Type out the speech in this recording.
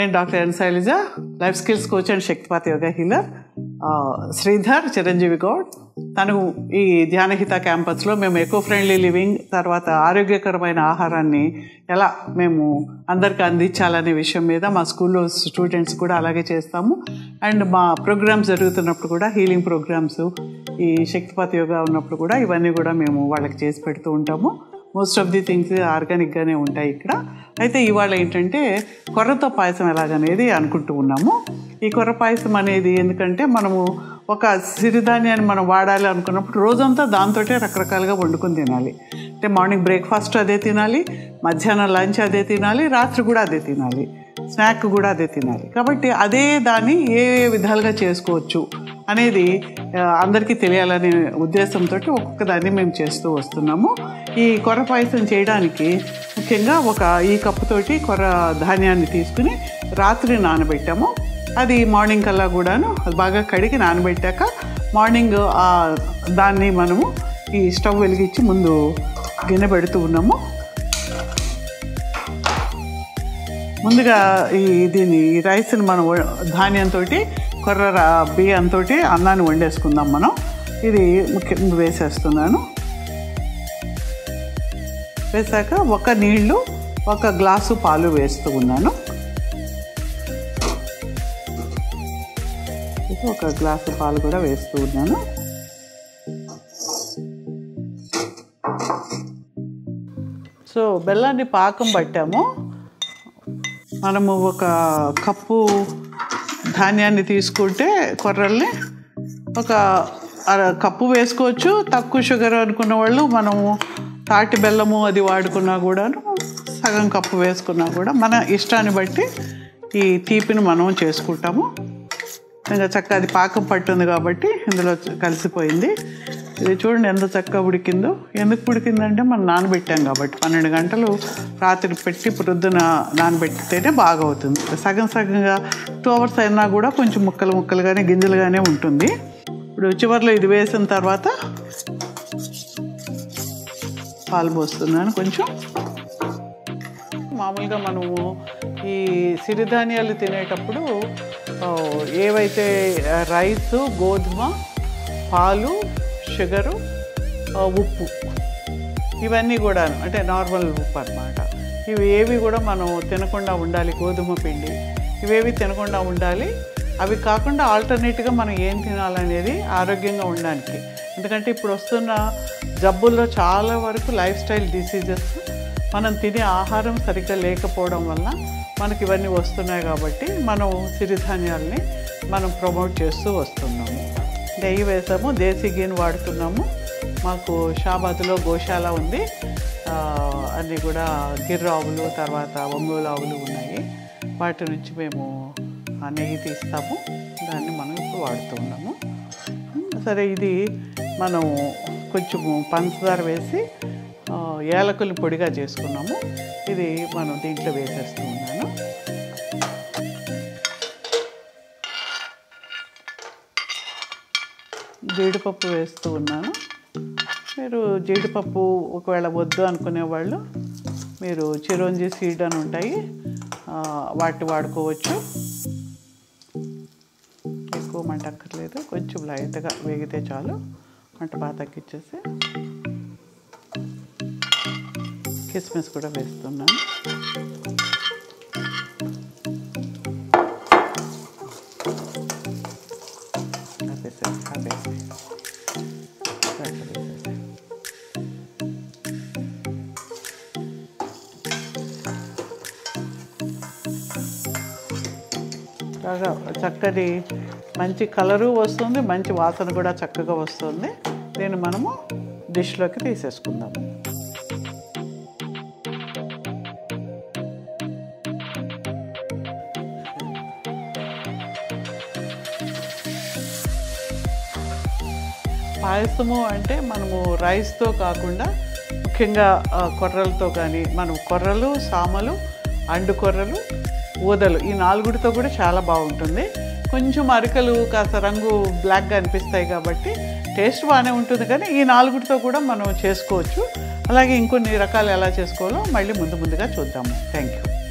నేను doctor N Shailaja life skills coach and Shaktipata yoga healer Sridhar Chiranjeevi Goud తను ఈ ధ్యానహిత క్యాంపస్లో మేము ఎకో ఫ్రెండ్లీ లివింగ్ తర్వాత ఆరోగ్యకరమైన ఆహారాన్ని ఎలా మేము అందరికీ అందించాలనే విషయం మీద మా స్కూల్లో స్టూడెంట్స్ కూడా అలాగే చేస్తాము అండ్ మా ప్రోగ్రామ్స్ జరుగుతున్నప్పుడు కూడా హీలింగ్ ప్రోగ్రామ్స్ ఈ శక్తిపాత యోగా ఉన్నప్పుడు కూడా ఇవన్నీ కూడా మేము వాళ్ళకి చేసి పెడుతూ ఉంటాము మోస్ట్ ఆఫ్ ది థింగ్స్ ఆర్గానిక్గానే ఉంటాయి ఇక్కడ అయితే ఇవాళ ఏంటంటే కొర్రతో పాయసం ఎలాగనేది అనుకుంటూ ఉన్నాము ఈ కొర్ర పాయసం అనేది ఎందుకంటే మనము ఒక సిరిధాన్యాన్ని మనం వాడాలి అనుకున్నప్పుడు రోజంతా దాంతోటే రకరకాలుగా వండుకొని తినాలి అంటే మార్నింగ్ బ్రేక్ఫాస్ట్ అదే తినాలి మధ్యాహ్నం లంచ్ అదే తినాలి రాత్రి కూడా అదే తినాలి స్నాక్ కూడా అదే తినాలి కాబట్టి అదే దాన్ని ఏ ఏ విధాలుగా చేసుకోవచ్చు అనేది ఆ, అందరికీ తెలియాలనే ఉద్దేశంతో ఒక్కొక్క దాన్ని మేము చేస్తూ వస్తున్నాము ఈ కొర్ర పాయసం చేయడానికి ముఖ్యంగా ఒక ఈ కప్పుతోటి కొర్ర ధాన్యాన్ని తీసుకుని రాత్రి నానబెట్టాము అది మార్నింగ్ కల్లా కూడాను అది బాగా కడిగి నానబెట్టాక మార్నింగ్ ఆ దాన్ని మనము ఈ స్టవ్ వెలిగించి ముందు గిన్నె పెడుతూ ఉన్నాము ముందుగా ఈ దీని ఈ రైస్ని మనం వ- ధాన్యంతో కొర్ర రా- బియ్యంతో అన్నాన్ని వండేసుకుందాం మనం ఇది ముఖ్యంగా వేసేస్తున్నాను వేసాక ఒక నీళ్లు ఒక గ్లాసు పాలు వేస్తూ ఉన్నాను ఇది ఒక గ్లాసు పాలు కూడా వేస్తూ ఉన్నాను సో బెల్లాన్ని పాకం పట్టాము మనము ఒక కప్పు ధాన్యాన్ని తీసుకుంటే కొర్రల్ని ఒక అర కప్పు వేసుకోవచ్చు తక్కువ షుగర్ అనుకున్న వాళ్ళు మనము తాటి బెల్లము అది వాడుకున్నా కూడాను సగం కప్పు వేసుకున్నా కూడా మన ఇష్టాన్ని బట్టి ఈ తీపిని మనం చేసుకుంటాము ఇంకా చక్కగా అది పాకం పట్టుంది కాబట్టి ఇందులో కలిసిపోయింది ఇది చూడండి ఎంత చక్కగా ఉడికిందో ఎందుకు ఉడికిందంటే మనం నానబెట్టాం కాబట్టి పన్నెండు గంటలు రాత్రి పెట్టి ప్రొద్దున నానబెట్టితేనే బాగా అవుతుంది సగం సగంగా టూ అవర్స్ అయినా కూడా కొంచెం ముక్కలు ముక్కలుగానే గింజలుగానే ఉంటుంది ఇప్పుడు చివరిలో ఇది వేసిన తర్వాత పాలు పోస్తున్నాను కొంచెం మామూలుగా మనము ఈ సిరిధాన్యాలు తినేటప్పుడు ఆ, ఏవైతే రైస్ గోధుమ పాలు షుగరు ఆ, ఉప్పు ఇవన్నీ కూడా అంటే నార్మల్ ఉప్పు అన్నమాట ఇవి ఏవి కూడా మనం తినకుండా ఉండాలి గోధుమ పిండి ఇవేవి తినకుండా ఉండాలి అవి కాకుండా ఆల్టర్నేట్గా మనం ఏం తినాలనేది ఆరోగ్యంగా ఉండడానికి ఎందుకంటే ఇప్పుడు వస్తున్న జబ్బుల్లో చాలా వరకు లైఫ్ స్టైల్ డిసీజెస్ మనం తినే ఆహారం సరిగ్గా లేకపోవడం వల్ల మనకి ఇవన్నీ వస్తున్నాయి కాబట్టి మనం సిరిధాన్యాల్ని మనం ప్రమోట్ చేస్తూ వస్తున్నాము నెయ్యి వేసాము దేశీ గీని వాడుతున్నాము మాకు షాబాద్లో గోశాల ఉంది ఆ, అన్నీ కూడా గిర్ర ఆవులు తర్వాత ఒంగోలు ఆవులు ఉన్నాయి వాటి నుంచి మేము ఆ నెయ్యి తీస్తాము దాన్ని మనం ఇప్పుడు వాడుతూ ఉన్నాము సరే ఇది మనం కొంచెము పంచదార వేసి ఆ, యాలకులు పొడిగా చేసుకున్నాము ఇది మనం దీంట్లో వేసేస్తూ ఉన్నాను జీడిపప్పు వేస్తూ ఉన్నాను మీరు జీడిపప్పు ఒకవేళ వద్దు అనుకునే వాళ్ళు మీరు చిరోంజి సీడ్ అని ఉంటాయి ఆ, వాటి వాడుకోవచ్చు ఎక్కువ మంట అక్కర్లేదు కొంచెం లైట్గా వేగితే చాలు మంట బాగా తగ్గించేసి కిస్మిస్ కూడా వేస్తున్నాను వేసేసి ఆపేసి దాంట్లో వేసేసి బాగా చక్కటి మంచి కలరు వస్తుంది మంచి వాసన కూడా చక్కగా వస్తుంది దీన్ని మనము డిష్లోకి తీసేసుకుందాము పాయసము అంటే మనము రైస్తో కాకుండా ముఖ్యంగా ఆ, కొర్రలతో కానీ మనం కొర్రలు సామలు అండు కొర్రలు ఊదలు ఈ నాలుగుడితో కూడా చాలా బాగుంటుంది కొంచెం అరికలు కాస్త రంగు బ్లాక్గా అనిపిస్తాయి కాబట్టి టేస్ట్ బాగానే ఉంటుంది కానీ ఈ నాలుగుడితో కూడా మనం చేసుకోవచ్చు అలాగే ఇంకొన్ని రకాలు ఎలా చేసుకోవాలో మళ్ళీ ముందు ముందుగా చూద్దాము థ్యాంక్ యూ